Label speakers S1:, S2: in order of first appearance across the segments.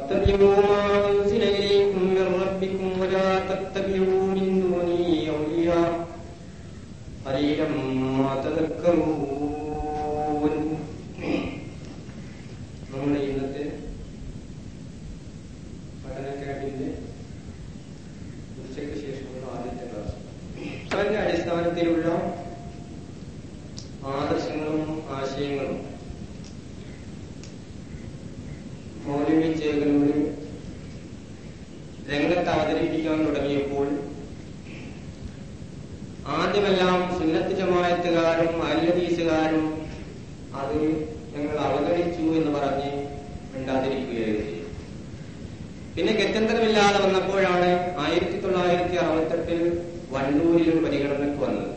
S1: واتبعوا ما أنزل إليكم من ربكم ولا تتبعوا من دونه أولياء قليلا ما تذكرون നമ്മുടെ ഇന്നത്തെ പഠന ക്യാമ്പിന്റെ ഉച്ചയ്ക്ക് ശേഷമുള്ള ആദ്യത്തെ ക്ലാസ് അതിന്റെ അടിസ്ഥാനത്തിലുള്ള ആദർശങ്ങളും ആശയങ്ങളും മൗലവി ചേകനൂര് രംഗത്ത് അവതരിപ്പിക്കാൻ തുടങ്ങിയപ്പോൾ ആദ്യമെല്ലാം സുന്നത്ത് ജമായത്തുകാരും അല്ലദീസുകാരും അത് ഞങ്ങൾ അവഗണിച്ചു എന്ന് പറഞ്ഞ് മിണ്ടാതിരിക്കുകയായിരുന്നു ചെയ്തത്. പിന്നെ ഗത്യന്തരമില്ലാതെ വന്നപ്പോഴാണ് ആയിരത്തി തൊള്ളായിരത്തി അറുപത്തെട്ടിൽ വണ്ടൂരിലും പരിഗണനയ്ക്ക് വന്നത്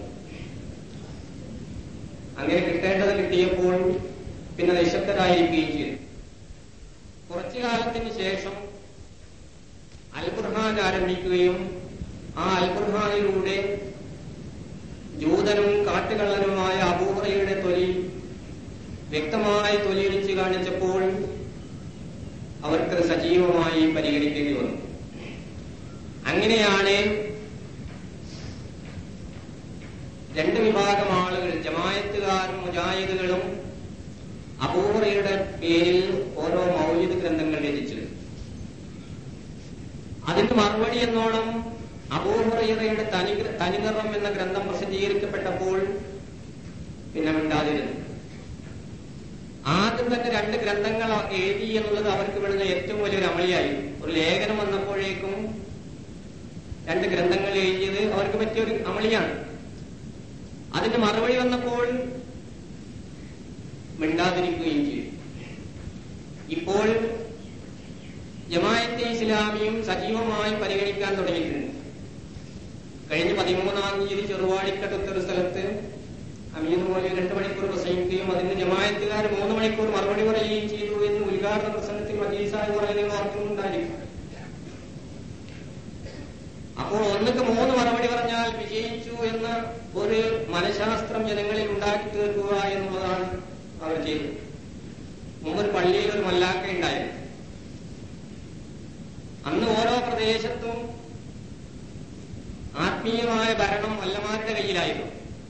S1: അങ്ങനെ കിട്ടേണ്ടത് കിട്ടിയപ്പോൾ പിന്നെ നിശബ്ദരായിരിക്കുകയും ചെയ്തു കുറച്ചു കാലത്തിന് ശേഷം അൽബുർഹാൻ ആരംഭിക്കുകയും ആ അൽബുർഹാനിലൂടെ ജൂതനും കാട്ടുകള്ളനുമായ അബൂഹറയുടെ തൊലി വ്യക്തമായി തൊലിയിടിച്ച് കാണിച്ചപ്പോൾ അവർക്കത് സജീവമായി പരിഗണിക്കേണ്ടി വന്നു അങ്ങനെയാണ് രണ്ട് വിഭാഗം ആളുകൾ ജമായത്തുകാരും മുജാഹിദുകളും അബൂഹറയുടെ പേരിൽ ഓരോ മൗലിക ഗ്രന്ഥങ്ങൾ രചിച്ചത് അതിന് മറുപടി എന്നോണം അബൂഹറയുടെ തനി തനിനിറം എന്ന ഗ്രന്ഥം പ്രസിദ്ധീകരിക്കപ്പെട്ടപ്പോൾ പിന്നെ മിണ്ടാതിരുന്നു ആദ്യം തന്നെ രണ്ട് ഗ്രന്ഥങ്ങൾ എഴുതി എന്നുള്ളത് അവർക്ക് വിടുന്ന ഏറ്റവും വലിയൊരു അമളിയായി ഒരു ലേഖനം വന്നപ്പോഴേക്കും രണ്ട് ഗ്രന്ഥങ്ങൾ എഴുതിയത് അവർക്ക് പറ്റിയ ഒരു അമളിയാണ് അതിന്റെ മറുപടി വന്നപ്പോൾ മിണ്ടാതിരിക്കുകയും ചെയ്തു ഇപ്പോൾ ജമായത്തെ ഇസ്ലാമിയും സജീവമായി പരിഗണിക്കാൻ തുടങ്ങിയിട്ടുണ്ട് കഴിഞ്ഞ പതിമൂന്നാം തീയതി ചെറുവാടിക്കടുത്തൊരു സ്ഥലത്ത് അമീർ പോലെ രണ്ട് മണിക്കൂർ പ്രസംഗിക്കുകയും അതിന് ജമായത്തുകാർ മൂന്ന് മണിക്കൂർ മറുപടി പറയുകയും ചെയ്തു എന്ന് ഉദ്ഘാടന പ്രസംഗത്തിൽ മജീസായി പറയുന്നത് ഓർക്കുന്നുണ്ടായിരിക്കും അപ്പോൾ ഒന്നിക്ക് മൂന്ന് മറുപടി പറഞ്ഞാൽ വിജയിച്ചു എന്ന ഒരു മനഃശാസ്ത്രം ജനങ്ങളിൽ ഉണ്ടാക്കി തീർക്കുക എന്നുള്ളതാണ് അവർ ചെയ്തത് മുമ്പ് ഒരു പള്ളിയിൽ ഒരു മല്ലാക്ക ഉണ്ടായിരുന്നു അന്ന് ഓരോ പ്രദേശത്തും ആത്മീയമായ ഭരണം മല്ലമാരുടെ കയ്യിലായിരുന്നു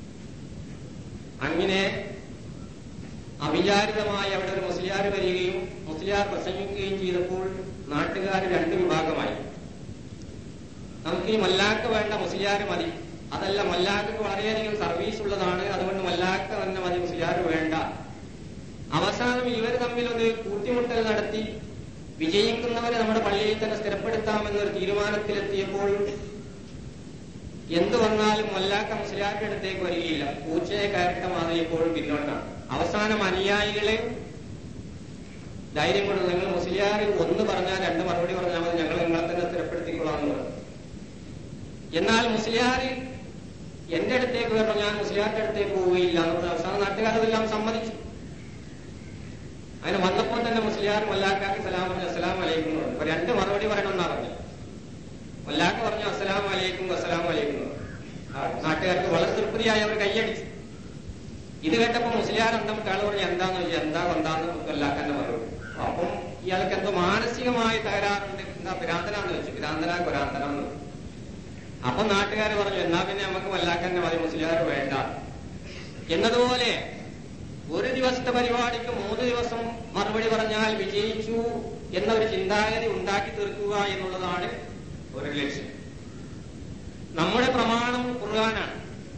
S1: അങ്ങനെ അവിചാരിതമായി അവിടെ ഒരു മുസ്ലിയാർ വരികയും മുസ്ലിയാർ പ്രസംഗിക്കുകയും ചെയ്തപ്പോൾ നാട്ടുകാർ രണ്ട് വിഭാഗമായി നമുക്ക് ഈ മല്ലാക്ക വേണ്ട മുസ്ലിയാർ മതി അതല്ല മല്ലാക്കക്ക് വളരെയധികം സർവീസ് ഉള്ളതാണ് അതുകൊണ്ട് മല്ലാക്ക തന്നെ മതി മുസ്ലിയാർ വേണ്ട അവസാനം ഇവർ തമ്മിൽ ഒരു കൂട്ടിമുട്ടൽ നടത്തി വിജയിക്കുന്നവരെ നമ്മുടെ പള്ളിയിൽ തന്നെ സ്ഥിരപ്പെടുത്താമെന്നൊരു തീരുമാനത്തിലെത്തിയപ്പോൾ എന്തു വന്നാലും മല്ലാക്ക മുസ്ലിയാരുടെ അടുത്തേക്ക് വരികയില്ല പൂച്ചയെ കയറിട്ട മാതിരി എപ്പോഴും പിന്നോട്ടാണ് അവസാനം അനുയായികളെ ധൈര്യം കൊണ്ട് നിങ്ങൾ മുസ്ലിയാർ ഒന്ന് പറഞ്ഞാൽ രണ്ട് മറുപടി പറഞ്ഞാൽ മതി ഞങ്ങൾ നിങ്ങളെ തന്നെ സ്ഥിരപ്പെടുത്തിക്കൊള്ളാം എന്ന് പറഞ്ഞു എന്നാൽ മുസ്ലിയാർ എന്റെ അടുത്തേക്ക് വരണം ഞാൻ മുസ്ലിയാരുടെ അടുത്തേക്ക് പോവുകയില്ല എന്നത് അവസാന നാട്ടുകാരതെല്ലാം സമ്മതിച്ചു അങ്ങനെ വന്നപ്പോൾ തന്നെ മുസ്ലിയാർ മല്ലാക്കാക്ക് സലാം പറഞ്ഞു അസ്സലാം വലൈക്കും എന്ന് പറഞ്ഞു അപ്പൊ രണ്ട് മറുപടി പറയണമെന്നാ പറഞ്ഞു മല്ലാക്ക പറഞ്ഞു അസ്സലാം വലൈക്കും അസ്സലാം വലൈക്കും എന്ന് പറഞ്ഞു. ആ, നാട്ടുകാർക്ക് വളരെ തൃപ്തിയായി അവർ കൈയടിച്ചു ഇത് കേട്ടപ്പോ മുസ്ലിയാർ അന്തം കാള് പറഞ്ഞു എന്താന്ന് ചോദിച്ചു എന്താ എന്താന്ന് കൊല്ലാക്കാന്റെ മറുപടി അപ്പം ഇയാൾക്ക് എന്തോ മാനസികമായ തകരാറുണ്ട് എന്താ പിരാന്തനാന്ന് വെച്ചു പിരാന്തന കുരാന്തനാന്ന് വെച്ചു അപ്പൊ നാട്ടുകാർ പറഞ്ഞു എന്നാ പിന്നെ നമുക്ക് മല്ലാക്കാന്റെ മതി മുസ്ലിയാർ വേണ്ട എന്നതുപോലെ ഒരു ദിവസത്തെ പരിപാടിക്ക് മൂന്ന് ദിവസം മറുപടി പറഞ്ഞാൽ വിജയിച്ചു എന്ന ഒരു ചിന്താഗതി ഉണ്ടാക്കി തീർക്കുക എന്നുള്ളതാണ് ഒരു ലക്ഷ്യം നമ്മുടെ പ്രമാണം ഖുർആനാണ്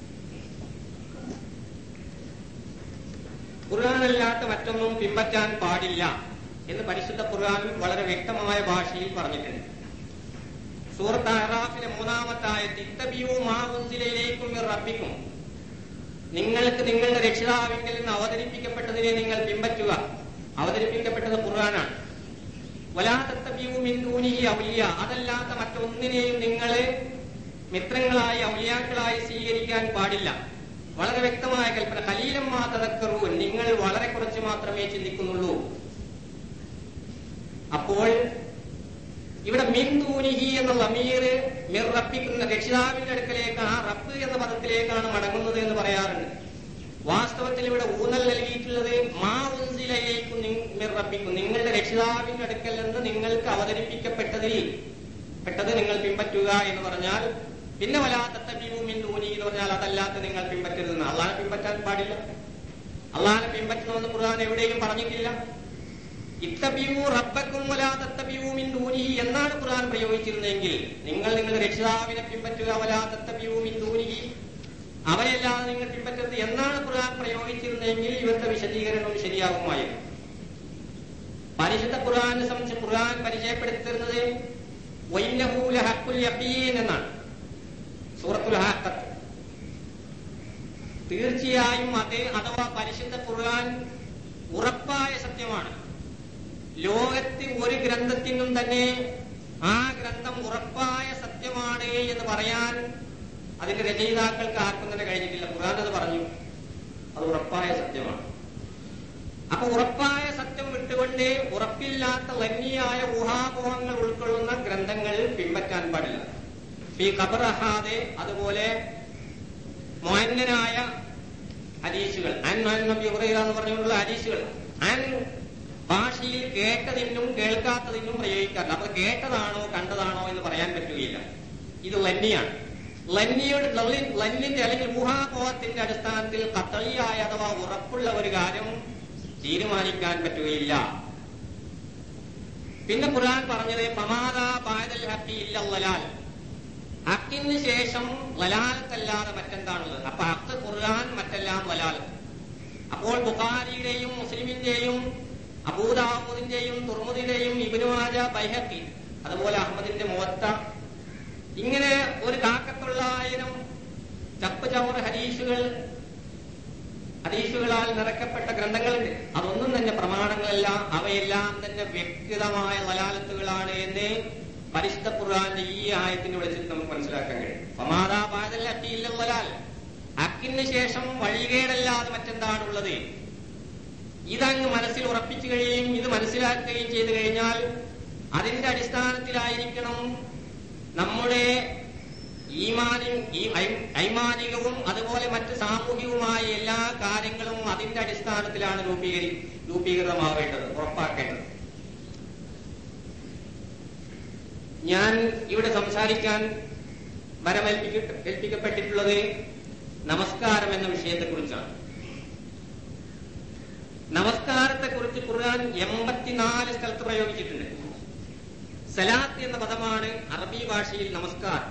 S1: ഖുർആനല്ലാത്ത മറ്റൊന്നും പിൻപറ്റാൻ പാടില്ല എന്ന് പരിശുദ്ധ ഖുർആൻ വളരെ വ്യക്തമായ ഭാഷയിൽ പറഞ്ഞിട്ടുണ്ട് സൂറത്ത് അറാഫിലെ മൂന്നാമത്തെ ആയത്ത് ഇത്തബിയു മാ ഉൻസിലയിലേക്കും റബ്ബിക്കും നിങ്ങൾക്ക് നിങ്ങളുടെ രക്ഷിതാവിങ്കിൽ നിന്ന് അവതരിപ്പിക്കപ്പെട്ടതിനെ നിങ്ങൾ പിൻപറ്റുക അവതരിപ്പിക്കപ്പെട്ടത് ഖുർആനാണ് വലാത്തബിയു മിൻദൂനിഹി ഔലിയ അതല്ലാത്ത മറ്റൊന്നിനെയും നിങ്ങളെ മിത്രങ്ങളായി ഔലിയാക്കളായി സ്വീകരിക്കാൻ പാടില്ല വളരെ വ്യക്തമായ കൽപ്പന കലീലം മാ തതക്കറൂ നിങ്ങൾ വളരെ കുറച്ച് മാത്രമേ ചിന്തിക്കുന്നുള്ളൂ അപ്പോൾ ഇവിടെ മിൻതൂനിഹി എന്ന ലമീർ മിർ റബ്ബിക്കുന്ന രക്ഷിതാവിന്റെ അടുക്കലേക്ക് ആ റബ്ബ് എന്ന പദത്തിലേക്കാണ് മടങ്ങുന്നത് എന്ന് പറയാറുണ്ട് വാസ്തവത്തിൽ ഇവിടെ ഊന്നൽ നൽകിയിട്ടുള്ളത് മാ ഉൻസിലയിലേക്കും റബ്ബിക്കും നിങ്ങളുടെ രക്ഷിതാവിന്റെ അടുക്കൽ നിന്ന് നിങ്ങൾക്ക് അവതരിപ്പിക്കപ്പെട്ടതിൽ പെട്ടത് നിങ്ങൾ പിൻപറ്റുക എന്ന് പറഞ്ഞാൽ പിന്നെ വലാത്തത്ത ഭീമുമിൻ ഊനി എന്ന് പറഞ്ഞാൽ അതല്ലാത്ത നിങ്ങൾ പിൻപറ്റരുതെന്ന് അള്ളാനെ പിൻപറ്റാൻ പാടില്ല അള്ളാനെ പിൻപറ്റണമെന്ന് ഖുർആൻ എവിടെയും പറഞ്ഞിട്ടില്ല ഇത്തബിയു റബ്ബക്കും വലാത്തത്തബിയുമിൻ ദൂനിഹി എന്നാണ് ഖുർആൻ പ്രയോഗിച്ചിരുന്നെങ്കിൽ നിങ്ങൾ നിങ്ങളുടെ രക്ഷിതാവിനെ പിൻപറ്റുക വലാത്തത്തബിയുമിൻ ദൂനിഹി അവരെയല്ലാതെ നിങ്ങൾ പിൻപറ്റരുത് എന്നാണ് ഖുർആൻ പ്രയോഗിച്ചിരുന്നെങ്കിൽ ഇവരുടെ വിശദീകരണം ശരിയാകുമായിരുന്നു പരിശുദ്ധ ഖുർആനെ സംബന്ധിച്ച് ഖുർആൻ പരിചയപ്പെടുത്തുന്നത് വൈനഹു ലഹഖുൽ യഖീൻ എന്നാണ് സൂറത്തുൽ ഹാഖത്ത് തീർച്ചയായും അത് അഥവാ പരിശുദ്ധ ഖുർആൻ ഉറപ്പായ സത്യമാണ് ലോകത്ത് ഒരു ഗ്രന്ഥത്തിനും തന്നെ ആ ഗ്രന്ഥം ഉറപ്പായ സത്യമാണ് എന്ന് പറയാൻ അതിന്റെ രചയിതാക്കൾക്ക് ആർക്കും തന്നെ കഴിഞ്ഞിട്ടില്ല ഖുർആൻ അത് പറഞ്ഞു അത് ഉറപ്പായ സത്യമാണ് അപ്പൊ ഉറപ്പായ സത്യം വിട്ടുകൊണ്ട് ഉറപ്പില്ലാത്ത ലന്യായ ഊഹാപോഹങ്ങൾ ഉൾക്കൊള്ളുന്ന ഗ്രന്ഥങ്ങൾ പിൻപറ്റാൻ പാടില്ല ഈ ഖബറഹാദെ അതുപോലെ മോഹന്നനായ ഹദീസുകൾ അൻ നബി ഹുറൈറ എന്ന് പറഞ്ഞുകൊണ്ടുള്ള ഹദീസുകൾ അൻ ഭാഷയിൽ കേട്ടതിനും കേൾക്കാത്തതിനും പ്രയോഗിക്കാറില്ല അപ്പൊ കേട്ടതാണോ കണ്ടതാണോ എന്ന് പറയാൻ പറ്റുകയില്ല ഇത് ലന്നിയാണ് ലന്നിയുടെ ലന്നിന്റെ അല്ലെങ്കിൽ ഊഹാപോഹത്തിന്റെ അടിസ്ഥാനത്തിൽ കത്തളിയായ അഥവാ ഉറപ്പുള്ള ഒരു കാര്യം തീരുമാനിക്കാൻ പറ്റുകയില്ല പിന്നെ ഖുർആൻ പറഞ്ഞത് പമാദ ബാദൽ ഹക്കി ഇല്ലല്ലാൽ ഹക്കിന് ശേഷം വലാലത്തല്ലാതെ മറ്റെന്താണുള്ളത് അപ്പൊ ഹക്ക് ഖുർആൻ മറ്റെല്ലാം വലാലത്ത് അപ്പോൾ ബുഖാരിയുടെയും മുസ്ലിമിന്റെയും അബൂദാബൂദിന്റെയും തുർമുദിന്റെയും ഇബിനുവാജ ബൈഹക്കി അതുപോലെ അഹമ്മദിന്റെ മുവത്ത ഇങ്ങനെ ഒരു കാക്കത്തൊള്ളായിരം ചപ്പ് ചവർ ഹരീഷുകൾ ഹരീഷുകളാൽ നിറക്കപ്പെട്ട ഗ്രന്ഥങ്ങളുണ്ട് അതൊന്നും തന്നെ പ്രമാണങ്ങളല്ല അവയെല്ലാം തന്നെ വ്യക്തിതമായ വലാലത്തുകളാണ് എന്ന് പരിശുദ്ധ ഖുർആന്റെ ഈ ആയത്തിന്റെ വെളിച്ചത്തിൽ നമുക്ക് മനസ്സിലാക്കാൻ കഴിയും സമാധാ ബാദൽ അക്കിയില്ല വലാൽ അക്കിന് ശേഷം വഴികേടല്ലാതെ മറ്റെന്താണുള്ളത് ഇതങ്ങ് മനസ്സിൽ ഉറപ്പിച്ചു കഴിയുകയും ഇത് മനസ്സിലാക്കുകയും ചെയ്തു കഴിഞ്ഞാൽ അതിന്റെ അടിസ്ഥാനത്തിലായിരിക്കണം നമ്മുടെ ഈമാനും ഈ ഐമാനികവും അതുപോലെ മറ്റ് സാമൂഹികവുമായ എല്ലാ കാര്യങ്ങളും അതിന്റെ അടിസ്ഥാനത്തിലാണ് രൂപീകരി രൂപീകൃതമാവേണ്ടത് ഉറപ്പാക്കേണ്ടത് ഞാൻ ഇവിടെ സംസാരിക്കാൻ വരമേൽപ്പിക്ക ഏൽപ്പിക്കപ്പെട്ടിട്ടുള്ളത് നമസ്കാരം എന്ന വിഷയത്തെക്കുറിച്ചാണ് നമസ്കാരത്തെക്കുറിച്ച് ഖുർആൻ എൺപത്തിനാല് സ്ഥലത്ത് പ്രയോഗിച്ചിട്ടുണ്ട് സലാത്ത് എന്ന പദമാണ് അറബി ഭാഷയിൽ നമസ്കാരം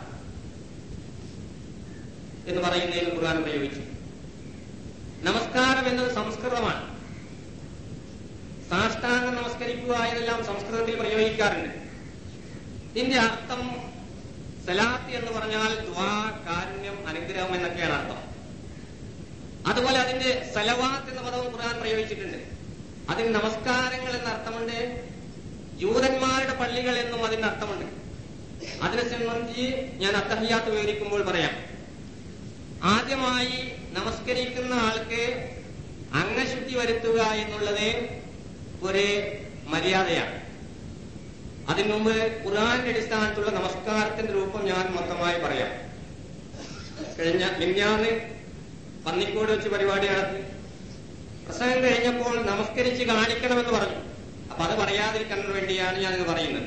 S1: എന്ന് പറയുന്നതിന് ഖുർആൻ പ്രയോഗിച്ചു നമസ്കാരം എന്നത് സംസ്കൃതമാണ് സാഷ്ടാംഗം നമസ്കരിക്കുക എന്നെല്ലാം സംസ്കൃതത്തിൽ പ്രയോഗിക്കാറുണ്ട് ഇതിന്റെ അർത്ഥം സലാത്ത് എന്ന് പറഞ്ഞാൽ ദ്വാ കാരുണ്യം അനുഗ്രഹം എന്നൊക്കെയാണ് അർത്ഥം അതുപോലെ അതിന്റെ സലവാത്ത് എന്ന പദവും ഖുർആൻ പ്രയോഗിച്ചിട്ടുണ്ട് അതിന് നമസ്കാരങ്ങൾ എന്ന അർത്ഥമുണ്ട് ജൂതന്മാരുടെ പള്ളികൾ എന്നും അതിന് അർത്ഥമുണ്ട് അതിനെ സംബന്ധിച്ച് ഞാൻ അത്തഹിയാത്ത് വിവരിക്കുമ്പോൾ പറയാം ആദ്യമായി നമസ്കരിക്കുന്ന ആൾക്ക് അംഗശുദ്ധി വരുത്തുക എന്നുള്ളത് ഒരു മര്യാദയാണ് അതിനു മുമ്പ് ഖുർആന്റെ അടിസ്ഥാനത്തിലുള്ള നമസ്കാരത്തിന്റെ രൂപം ഞാൻ മൊത്തമായി പറയാം കഴിഞ്ഞ മിന്നാന്ന് പന്നിക്കോട് വെച്ച് പരിപാടി നടത്തി പ്രസംഗം കഴിഞ്ഞപ്പോൾ നമസ്കരിച്ച് കാണിക്കണമെന്ന് പറഞ്ഞു അപ്പൊ അത് പറയാതിരിക്കാൻ വേണ്ടിയാണ് ഞാനിത് പറയുന്നത്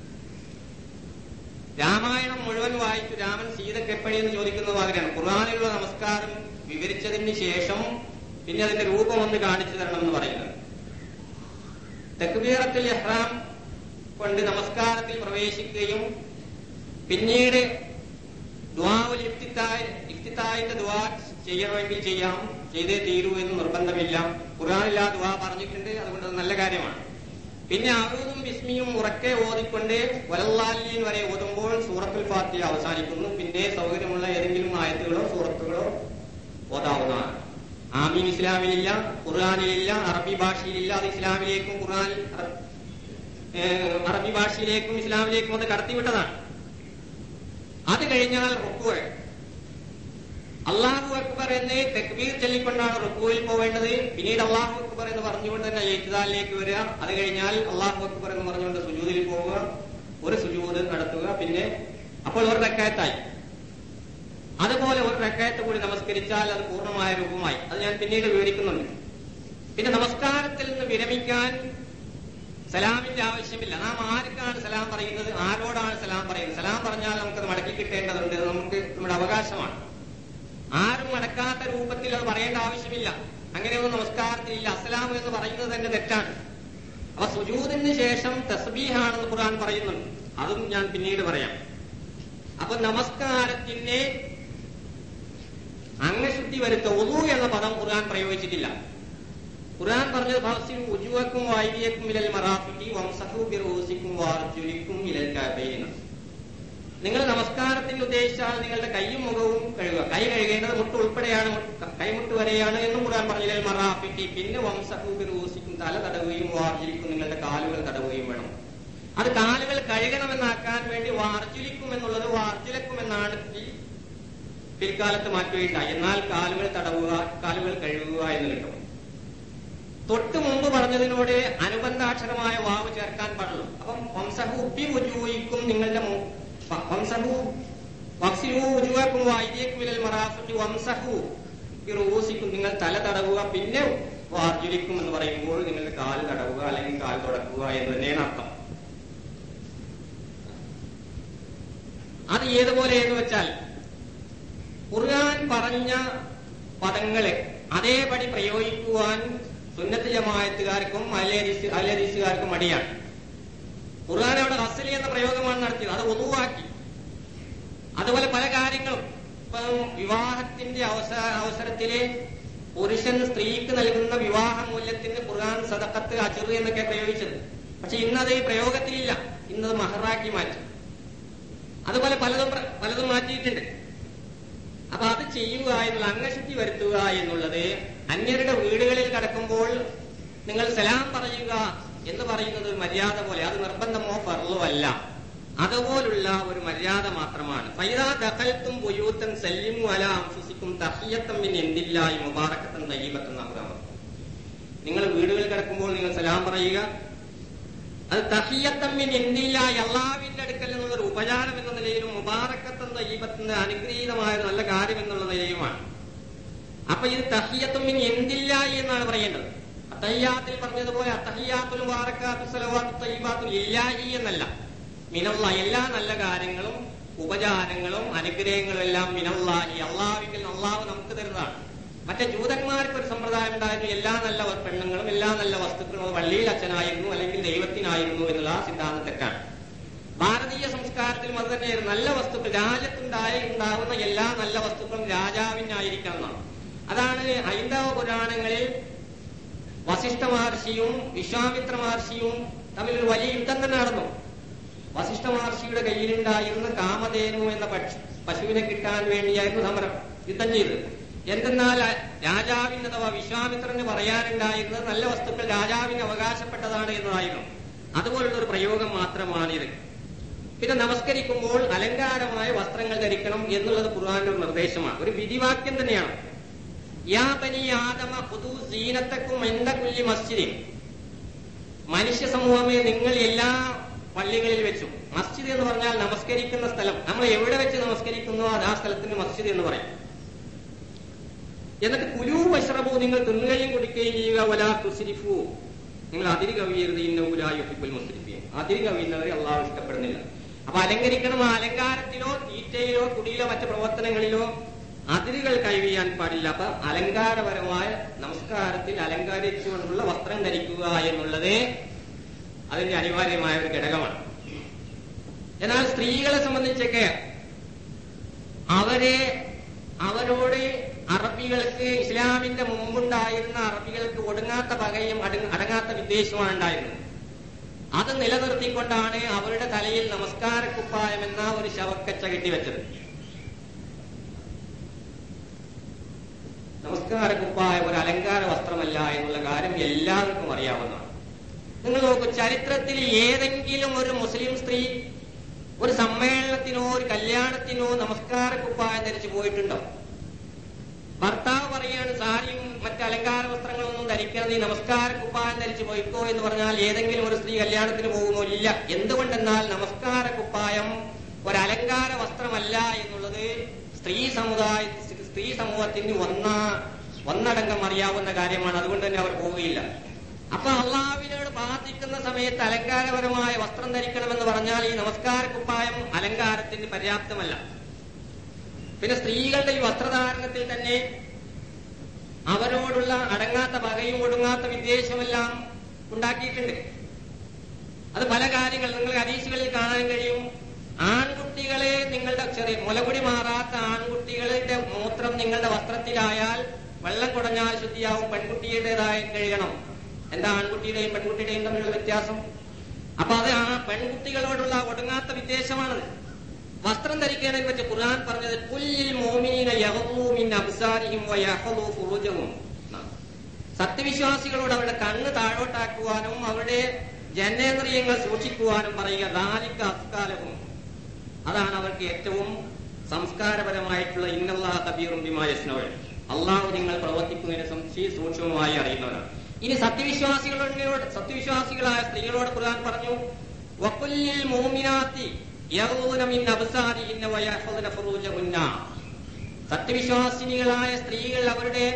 S1: രാമായണം മുഴുവൻ വായിച്ചു രാമൻ സീതക്ക് എപ്പോഴെന്ന് ചോദിക്കുന്ന മാതിരിയാണ് ഖുർആാനിലുള്ള നമസ്കാരം വിവരിച്ചതിന് ശേഷം പിന്നെ അതിന്റെ രൂപം ഒന്ന് കാണിച്ചു തരണമെന്ന് പറയുന്നത് തെക്കുബീറത്തിൽ എഹ്റാം കൊണ്ട് നമസ്കാരത്തിൽ പ്രവേശിക്കുകയും പിന്നീട് ദ്വാവുൽ ഇഫ്തിത്തായിന്റെ ദ്വാ ചെയ്യണമെങ്കിൽ ചെയ്യാം ചെയ്തേ തീരൂ എന്ന് നിർബന്ധമില്ല ഖുർആാനിൽ ആ ദ്വാ പറഞ്ഞിട്ടുണ്ട് അതുകൊണ്ട് അത് നല്ല കാര്യമാണ് പിന്നെ അറൂതും ബിസ്മിയും ഉറക്കെ ഓതിക്കൊണ്ട് വലല്ലാലീൻ വരെ ഓതുമ്പോൾ സൂറത്തുൽ ഫാത്തിയ അവസാനിക്കുന്നു പിന്നെ സൗകര്യമുള്ള ഏതെങ്കിലും ആയത്തുകളോ സൂറത്തുകളോ ഓതാവുന്നതാണ് ആമീൻ ഇസ്ലാമിലില്ല ഖുർആാനിലില്ല അറബി ഭാഷയിലില്ല അത് ഇസ്ലാമിലേക്കും ഖുർആൻ അറബി ഭാഷയിലേക്കും ഇസ്ലാമിലേക്കും അത് കടത്തിവിട്ടതാണ് അത് കഴിഞ്ഞാൽ റുക്കുവ അള്ളാഹു അക്ബർ എന്ന് തെക്ബീർ ചൊല്ലിക്കൊണ്ടാണ് റുക്കുവിൽ പോവേണ്ടത് പിന്നീട് അള്ളാഹു അക്ബർ എന്ന് പറഞ്ഞുകൊണ്ട് തന്നെ എഴുത്തുദാലിലേക്ക് വരിക അത് കഴിഞ്ഞാൽ അള്ളാഹു അക്ബർ എന്ന് പറഞ്ഞുകൊണ്ട് സുജൂദിൽ പോവുക ഒരു സുജൂദ് നടത്തുക പിന്നെ അപ്പോൾ ഒരു റക്കായത്തായി അതുപോലെ ഒരു റക്കയത്ത് കൂടി നമസ്കരിച്ചാൽ അത് പൂർണ്ണമായ രൂപമായി അത് ഞാൻ പിന്നീട് വിവരിക്കുന്നുണ്ട് പിന്നെ നമസ്കാരത്തിൽ നിന്ന് വിരമിക്കാൻ സലാമിന്റെ ആവശ്യമില്ല നാം ആർക്കാണ് സലാം പറയുന്നത് ആരോടാണ് സലാം പറയുന്നത് സലാം പറഞ്ഞാൽ നമുക്കത് മടക്കി കിട്ടേണ്ടതുണ്ട് അത് നമുക്ക് നമ്മുടെ അവകാശമാണ് ആരും മടക്കാത്ത രൂപത്തിൽ അത് പറയേണ്ട ആവശ്യമില്ല അങ്ങനെയൊന്നും നമസ്കാരത്തിലില്ല അസ്സലാം എന്ന് പറയുന്നത് തന്നെ തെറ്റാണ് അപ്പൊ സുജൂദിന് ശേഷം തസ്ബീഹാണെന്ന് ഖുർആൻ പറയുന്നുണ്ട് അതും ഞാൻ പിന്നീട് പറയാം അപ്പൊ നമസ്കാരത്തിന് അംഗശുദ്ധി വരുത്ത ഒതു എന്ന പദം ഖുർആൻ പ്രയോഗിച്ചിട്ടില്ല ഖുർആൻ പറഞ്ഞത് ഫാസിൽ ഉജുവക്കും വായിക്കും ഇലൽ മറാഫിക്കി വംസഹു ബിറൂസിക്കും വാർജുലിക്കും ഇലൽ കബൈന നിങ്ങൾ നമസ്കാരത്തിൽ ഉദ്ദേശിച്ചാൽ നിങ്ങളുടെ കൈയും മുഖവും കഴുകുക കൈ കഴുകേണ്ടത് മുട്ട് ഉൾപ്പെടെയാണ് മുട്ട് കൈമുട്ട് വരെയാണ് എന്നും ഖുർആൻ പറഞ്ഞു ഇലൽ മറാഫിക്കി പിന്നെ വംസഹു ബിറൂസിക്കും തല തടവുകയും വാർജുലിക്കും നിങ്ങളുടെ കാലുകൾ തടവുകയും വേണം അത് കാലുകൾ കഴുകണമെന്നാക്കാൻ വേണ്ടി വാർജുലിക്കും എന്നുള്ളത് വാർജുലക്കും എന്നാണ് ഈ പിൽക്കാലത്ത് മാറ്റുകയുണ്ടായി എന്നാൽ കാലുകൾ തടവുക കാലുകൾ കഴുകുക എന്ന് കിട്ടും തൊട്ട് മുമ്പ് പറഞ്ഞതിനോട് അനുബന്ധാക്ഷരമായ വാവ് ചേർക്കാൻ പാടുള്ളൂ അപ്പം വംസഹു ഉപ്പി ഉജൂയിക്കും നിങ്ങളുടെ മു- വ- വംസഹു വക്സിലു ഉജുവക്കും വൈദ്യക്കും വിലൽ മറാഫി വംസഹു റൂസിക്കും നിങ്ങൾ തല തടവുക പിന്നെ വാർജുലിക്കും എന്ന് പറയുമ്പോൾ നിങ്ങളുടെ കാല് തടവുക അല്ലെങ്കിൽ കാൽ തുടക്കുക എന്ന് തന്നെയാണ് അർത്ഥം അത് ഏതുപോലെ എന്ന് വെച്ചാൽ ഖുർആൻ പറഞ്ഞ പദങ്ങളെ അതേപടി പ്രയോഗിക്കുവാൻ സുന്നത്ത് ജമായത്തുകാർക്കും അലരിസ് അലരിസുകാർക്കും മടിയാണ് ഖുർആൻ അവിടെ ഹസലി എന്ന പ്രയോഗമാണ് നടത്തിയത് അത് ഒതുവാക്കി അതുപോലെ പല കാര്യങ്ങളും ഇപ്പം വിവാഹത്തിന്റെ അവസര അവസരത്തില് പുരുഷൻ സ്ത്രീക്ക് നൽകുന്ന വിവാഹ മൂല്യത്തിന് ഖുർആൻ സദക്കത്ത് അചുറ് എന്നൊക്കെ പ്രയോഗിച്ചത് പക്ഷെ ഇന്നത് ഈ പ്രയോഗത്തിലില്ല ഇന്നത് മഹറാക്കി മാറ്റി അതുപോലെ പലതും പ്ര- പലതും മാറ്റിയിട്ടുണ്ട് അപ്പൊ അത് ചെയ്യുക എന്നുള്ള അംഗശുദ്ധി വരുത്തുക എന്നുള്ളത് അന്യരുടെ വീടുകളിൽ കടക്കുമ്പോൾ നിങ്ങൾ സലാം പറയുക എന്ന് പറയുന്നത് ഒരു മര്യാദ പോലെ അത് നിർബന്ധമോ ഫർളോ അല്ല അതുപോലുള്ള ഒരു മര്യാദ മാത്രമാണ് ഫൈദാ ദഖൽത്തും ബുയൂത്തൻ സല്ലിമു അലാ അംഫുസിക്കും തഹിയത്തം മിൻ എന്തില്ലായി മുബാറക്കത്തൻ തയ്യിബത്തൻ എന്നാണ് നിങ്ങൾ വീടുകളിൽ കിടക്കുമ്പോൾ നിങ്ങൾ സലാം പറയുക അത് തഹിയത്തമ്മിൻ എന്തില്ലായി അള്ളാവിന്റെ അടുക്കൽ നിന്നുള്ളൊരു ഉപചാരം എന്ന നിലയിലും മുബാറക്കത്തൻ തയ്യബത്തിന്റെ അനുഗ്രഹീതമായ ഒരു നല്ല കാര്യം എന്നുള്ള നിലയുമാണ് അപ്പൊ ഇത് തഹിയത്തുമ്മിൻ എന്തില്ലായി എന്നാണ് പറയേണ്ടത് അത്തയ്യാത്തിൽ പറഞ്ഞതുപോലെ അത്തഹിയാത്തുൽ മുബാറക്കാത്തു സലവാത്തു തയ്യബാത്തു ഇല്ലാഹി എന്നല്ല മിനല്ല എല്ലാ നല്ല കാര്യങ്ങളും ഉപചാരങ്ങളും അനുഗ്രഹങ്ങളും എല്ലാം മിനല്ലാഹി അള്ളാഹുവിൽ അള്ളാഹു നമുക്ക് തരുന്നതാണ് മറ്റേ ജൂതന്മാർക്ക് ഒരു സമ്പ്രദായം ഉണ്ടായിരുന്നു എല്ലാ നല്ല പെണ്ണുങ്ങളും എല്ലാ നല്ല വസ്തുക്കളും വള്ളിയിൽ അച്ഛനായിരുന്നു അല്ലെങ്കിൽ ദൈവത്തിനായിരുന്നു എന്നുള്ള ആ സിദ്ധാന്തം തെറ്റാണ് ഭാരതീയ സംസ്കാരത്തിലും അത് തന്നെയായിരുന്നു നല്ല വസ്തുക്കൾ രാജ്യത്തുണ്ടായി ഉണ്ടാകുന്ന എല്ലാ നല്ല വസ്തുക്കളും രാജാവിനായിരിക്കണം എന്നാണ് അതാണ് ഹൈന്ദവ പുരാണങ്ങളിൽ വസിഷ്ഠ മഹർഷിയും വിശ്വാമിത്ര മഹർഷിയും തമ്മിൽ ഒരു വലിയ യുദ്ധം തന്നെ നടന്നു വസിഷ്ഠ മഹർഷിയുടെ കയ്യിലുണ്ടായിരുന്ന കാമധേനു എന്ന പക്ഷി പശുവിനെ കിട്ടാൻ വേണ്ടിയായിരുന്നു സമരം യുദ്ധം ചെയ്തത് എന്തെന്നാൽ രാജാവിന് അഥവാ വിശ്വാമിത്രന് പറയാനുണ്ടായിരുന്നത് നല്ല വസ്തുക്കൾ രാജാവിന് അവകാശപ്പെട്ടതാണ് എന്നതായിരുന്നു അതുപോലുള്ള ഒരു പ്രയോഗം മാത്രമാണിത് പിന്നെ നമസ്കരിക്കുമ്പോൾ അലങ്കാരമായ വസ്ത്രങ്ങൾ ധരിക്കണം എന്നുള്ളത് ഖുർആന്റെ ഒരു നിർദ്ദേശമാണ് ഒരു വിധിവാക്യം തന്നെയാണ് യാ ബനി ആദമ ഹുദു സീനത്തക്കും എന്ന കുല്ലി മസ്ജിദിൻ മനുഷ്യ സമൂഹമേ നിങ്ങൾ എല്ലാ പള്ളികളിൽ വെച്ചും മസ്ജിദ് എന്ന് പറഞ്ഞാൽ നമസ്കരിക്കുന്ന സ്ഥലം നമ്മൾ എവിടെ വെച്ച് നമസ്കരിക്കുന്നോ അത് ആ സ്ഥലത്തിന് മസ്ജിദ് എന്ന് പറയും എന്നിട്ട് കുലു വഷ്റബു നിങ്ങൾ തിന്നുകയും കുടിക്കുകയും ചെയ്യുക വലാ തുസിരിഫു നിങ്ങൾ അതിര് കവിയരുത് ഇന്നുലായുഹിബുൽ മുസ്ലിഫീൻ അതിര് കവിയുന്നവരെ അള്ളാഹു ഇഷ്ടപ്പെടുന്നില്ല അപ്പൊ അലങ്കരിക്കണം ആ അലങ്കാരത്തിലോ തീറ്റയിലോ കുടിയിലോ മറ്റു പ്രവർത്തനങ്ങളിലോ അതിരുകൾ കൈവിയാൻ പാടില്ല അപ്പൊ അലങ്കാരപരമായ നമസ്കാരത്തിൽ അലങ്കരിച്ചുകൊണ്ടുള്ള വസ്ത്രം ധരിക്കുക എന്നുള്ളത് അതിന്റെ അനിവാര്യമായ ഒരു ഘടകമാണ് എന്നാൽ സ്ത്രീകളെ സംബന്ധിച്ചൊക്കെ അവരെ അവരോട് അറബികൾക്ക് ഇസ്ലാമിന്റെ മുമ്പുണ്ടായിരുന്ന അറബികൾക്ക് ഒടുങ്ങാത്ത പകയും അടങ്ങ- അടങ്ങാത്ത വിദ്വേഷമാണ് ഉണ്ടായിരുന്നത് അത് നിലനിർത്തിക്കൊണ്ടാണ് അവരുടെ തലയിൽ നമസ്കാര കുപ്പായം എന്ന ഒരു ശവക്കച്ച കെട്ടിവെച്ചത് നമസ്കാര കുപ്പായം ഒരു അലങ്കാര വസ്ത്രമല്ല എന്നുള്ള കാര്യം എല്ലാവർക്കും അറിയാവുന്നതാണ് നിങ്ങൾ നോക്കൂ ചരിത്രത്തിൽ ഏതെങ്കിലും ഒരു മുസ്ലിം സ്ത്രീ ഒരു സമ്മേളനത്തിനോ ഒരു കല്യാണത്തിനോ നമസ്കാര കുപ്പായം ധരിച്ചു പോയിട്ടുണ്ടോ ഭർത്താവ് പറയാണ് സാരിയും മറ്റ് അലങ്കാര വസ്ത്രങ്ങളൊന്നും ധരിക്കണം നീ നമസ്കാര കുപ്പായം ധരിച്ചു പോയിക്കോ എന്ന് പറഞ്ഞാൽ ഏതെങ്കിലും ഒരു സ്ത്രീ കല്യാണത്തിന് പോകുമോ ഇല്ല എന്തുകൊണ്ടെന്നാൽ നമസ്കാര കുപ്പായം ഒരു അലങ്കാര വസ്ത്രമല്ല എന്നുള്ളത് സ്ത്രീ സമുദായ സ്ത്രീ സമൂഹത്തിന് ഒന്നാ ഒന്നടങ്കം അറിയാവുന്ന കാര്യമാണ് അതുകൊണ്ട് തന്നെ അവർ പോവുകയില്ല അപ്പൊ അള്ളാഹുവിനോട് പ്രാർത്ഥിക്കുന്ന സമയത്ത് അലങ്കാരപരമായ വസ്ത്രം ധരിക്കണമെന്ന് പറഞ്ഞാൽ ഈ നമസ്കാര കുപ്പായം അലങ്കാരത്തിന് പര്യാപ്തമല്ല പിന്നെ സ്ത്രീകളുടെ ഈ വസ്ത്രധാരണത്തിൽ തന്നെ അവരോടുള്ള അടങ്ങാത്ത പകയും ഒടുങ്ങാത്ത വിദ്വേഷമെല്ലാം ഉണ്ടാക്കിയിട്ടുണ്ട് അത് പല കാര്യങ്ങൾ നിങ്ങൾ ഹദീസുകളിൽ കാണാൻ കഴിയും ആൺകുട്ടികളെ നിങ്ങളുടെ ചെറിയ മുലകുടി മാറാത്ത ആൺകുട്ടികളുടെ മൂത്രം നിങ്ങളുടെ വസ്ത്രത്തിലായാൽ വെള്ളം കുടഞ്ഞാൽ ശുദ്ധിയാവും പെൺകുട്ടിയുടേതായി കഴുകണം എന്താ ആൺകുട്ടിയുടെയും പെൺകുട്ടിയുടെയും തമ്മിലുള്ള വ്യത്യാസം അപ്പൊ അത് ആ പെൺകുട്ടികളോടുള്ള ഒടുങ്ങാത്ത വിദ്വേഷമാണത് വസ്ത്രം ധരിക്കുന്നതിനെ പറ്റി ഖുർആൻ പറഞ്ഞത് കുല്ലിൽ മോമിനീന യഹ്ലൂ മിൻ അബ്സാരിഹിം വയഹ്ലൂ ഫുറൂജഹും എന്നാണ്. സത്യവിശ്വാസികളോട് അവരുടെ കണ്ണ് താഴോട്ടാക്കുവാനും അവരുടെ ജനേന്ദ്രിയങ്ങൾ സൂക്ഷിക്കുവാനും പറയുക ദാലിക്ക അസ്കാലവും അതാണ് അവർക്ക് ഏറ്റവും സംസ്കാരപരമായിട്ടുള്ള ഇന്നല്ലാഹ കബീറും ബിമായസ്നവൾ അള്ളാഹു നിങ്ങൾ പ്രവർത്തിക്കുന്നതിനെ സംശി സൂക്ഷ്മമായി അറിയുന്നവരാണ് ഇനി സത്യവിശ്വാസികളോട് സത്യവിശ്വാസികളായ സ്ത്രീകളോട് ഖുർആൻ പറഞ്ഞു വക്കുല്ലിൽ മോമിനാത്തി യഗ്ളൂന മിൻ അബ്സാരിഹിന്ന വയഹ്ഫദന ഫുറൂജഹുന്ന സത്യവിശ്വാസിനികളായ സ്ത്രീകൾ അവരുടെ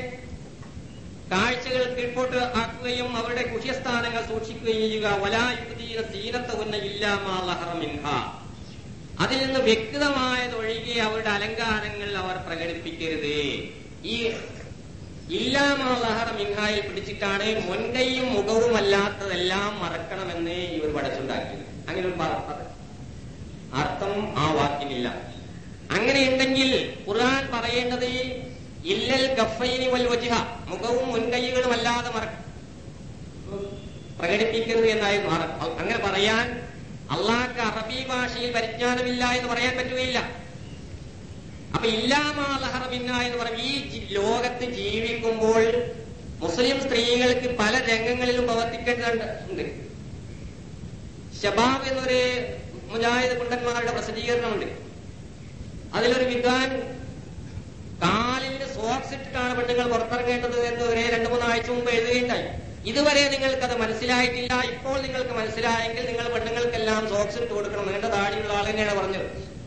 S1: കാഴ്ചകൾ കീഴ്പോട്ട് ആക്കുകയും അവരുടെ കുഷ്യസ്ഥാനങ്ങൾ സൂക്ഷിക്കുകയും ചെയ്യുക വലായുദ്ധീന സീനത്തവുന്ന ഇല്ലാമിൻഹ അതിൽ നിന്ന് വ്യക്തമായതൊഴികെ അവരുടെ അലങ്കാരങ്ങൾ അവർ പ്രകടിപ്പിക്കരുത് ഈ ഇല്ലാമാലഹറ മിൻഹായിൽ പിടിച്ചിട്ടാണ് മുൻകൈയും മുഖവും അല്ലാത്തതെല്ലാം മറക്കണമെന്ന് ഇവർ പഠിച്ചുണ്ടാക്കിയത് അങ്ങനെ ഒരു പ- പ- അർത്ഥം ആ വാക്കിനില്ല അങ്ങനെയുണ്ടെങ്കിൽ ഖുർആൻ പറയേണ്ടത് ഇല്ലൽ ഗഫൈനി വൽ വജ്ഹ മുഖവും മുൻകൈകളും അല്ലാതെ മറ പ്രകടിപ്പിക്കരുത് എന്നായിരുന്നു അറ- അങ്ങനെ പറയാൻ അള്ളാഹ്ക്ക് അറബി ഭാഷയിൽ പരിജ്ഞാനമില്ല എന്ന് പറയാൻ പറ്റുകയില്ല അപ്പൊ ഇല്ലാമാലഹറമിന്ന എന്ന് പറയും ഈ ജി- ലോകത്ത് ജീവിക്കുമ്പോൾ മുസ്ലിം സ്ത്രീകൾക്ക് പല രംഗങ്ങളിലും പ്രവർത്തിക്കേണ്ടതുണ്ട് ഷബാബ് എന്നൊരു മുജാഹിദ് കുണ്ടന്മാരുടെ പ്രസിദ്ധീകരണമുണ്ട് അതിലൊരു വിദ്വാൻ കാലിന് സോക്സ് ഇട്ടിട്ടാണ് പെണ്ണുങ്ങൾ പുറത്തിറങ്ങേണ്ടത് എന്ന് ഒരേ രണ്ടു മൂന്നാഴ്ച മുമ്പ് എഴുതുകയുണ്ടായി ഇതുവരെ നിങ്ങൾക്ക് അത് മനസ്സിലായിട്ടില്ല ഇപ്പോൾ നിങ്ങൾക്ക് മനസ്സിലായെങ്കിൽ നിങ്ങൾ പെണ്ണുങ്ങൾക്കെല്ലാം സോക്സ് ഇട്ട് കൊടുക്കണം നീണ്ട താടിയുള്ള ആൾ തന്നെയാണ് പറഞ്ഞത്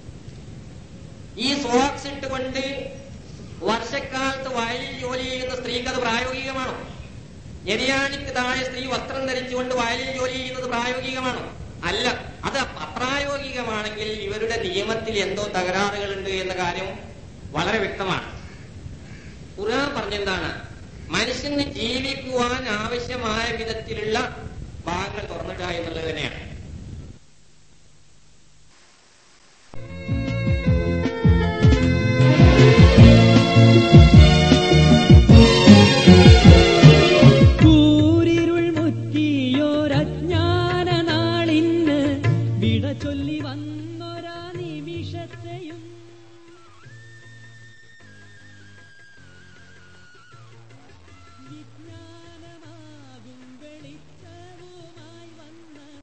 S1: ഈ സോക്സ് ഇട്ടുകൊണ്ട് വർഷക്കാലത്ത് വയലിൽ ജോലി ചെയ്യുന്ന സ്ത്രീക്ക് അത് പ്രായോഗികമാണോ ഞെരിയാണിക്ക് താഴെ സ്ത്രീ വസ്ത്രം ധരിച്ചുകൊണ്ട് വയലിൽ ജോലി ചെയ്യുന്നത് പ്രായോഗികമാണോ അല്ല അത് അപ്രായോഗികമാണെങ്കിൽ ഇവരുടെ നിയമത്തിൽ എന്തോ തകരാറുകളുണ്ട് എന്ന കാര്യം വളരെ വ്യക്തമാണ് ഖുർആൻ പറഞ്ഞെന്താണ് മനുഷ്യന് ജീവിക്കുവാൻ ആവശ്യമായ വിധത്തിലുള്ള ഭാഗങ്ങൾ തുറന്നിടുക എന്നുള്ളത് തന്നെയാണ്
S2: കൂരിരുൾ മുറ്റിയോരജ്ഞാന നാളിന്ന് വിട ചൊല്ലി വന്നൊരാ നിമിഷത്തെയും